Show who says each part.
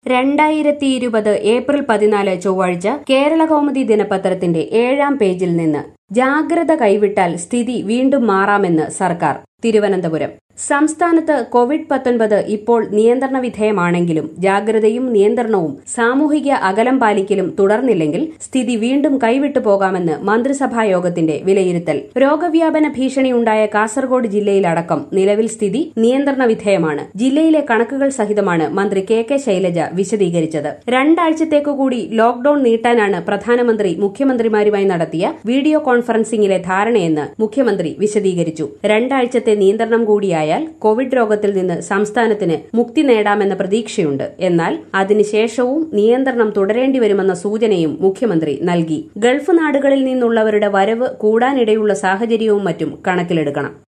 Speaker 1: രണ്ടായിരത്തി ഇരുപത് ഏപ്രിൽ പതിനാല് ചൊവ്വാഴ്ച കേരള കൗമുദി ദിനപത്രത്തിന്റെ ഏഴാം പേജിൽ നിന്ന് ജാഗ്രത കൈവിട്ടാൽ സ്ഥിതി വീണ്ടും മാറാമെന്ന് സർക്കാർ തിരുവനന്തപുരം സംസ്ഥാനത്ത് കോവിഡ് പത്തൊൻപത് ഇപ്പോൾ നിയന്ത്രണ വിധേയമാണെങ്കിലും ജാഗ്രതയും നിയന്ത്രണവും സാമൂഹിക അകലം പാലിക്കലും തുടർന്നില്ലെങ്കിൽ സ്ഥിതി വീണ്ടും കൈവിട്ടു പോകാമെന്ന് മന്ത്രിസഭാ യോഗത്തിന്റെ വിലയിരുത്തൽ രോഗവ്യാപന ഭീഷണിയുണ്ടായ കാസർഗോഡ് ജില്ലയിലടക്കം നിലവിൽ സ്ഥിതി നിയന്ത്രണ വിധേയമാണ് ജില്ലയിലെ കണക്കുകൾ സഹിതമാണ് മന്ത്രി കെ കെ ശൈലജ വിശദീകരിച്ചത് രണ്ടാഴ്ചത്തേക്കു കൂടി ലോക്ഡൌൺ നീട്ടാനാണ് പ്രധാനമന്ത്രി മുഖ്യമന്ത്രിമാരുമായി നടത്തിയ വീഡിയോ കോൺഫറൻസിംഗിലെ ധാരണയെന്ന് മുഖ്യമന്ത്രി വിശദീകരിച്ചു രണ്ടാഴ്ചത്തെ നിയന്ത്രണം കൂടിയായ ആയാൽ കോവിഡ് രോഗത്തിൽ നിന്ന് സംസ്ഥാനത്തിന് മുക്തി നേടാമെന്ന പ്രതീക്ഷയുണ്ട് എന്നാൽ അതിനുശേഷവും നിയന്ത്രണം തുടരേണ്ടി വരുമെന്ന സൂചനയും മുഖ്യമന്ത്രി നൽകി ഗൾഫ് നാടുകളിൽ നിന്നുള്ളവരുടെ വരവ് കൂടാനിടയുള്ള സാഹചര്യവും മറ്റും കണക്കിലെടുക്കണം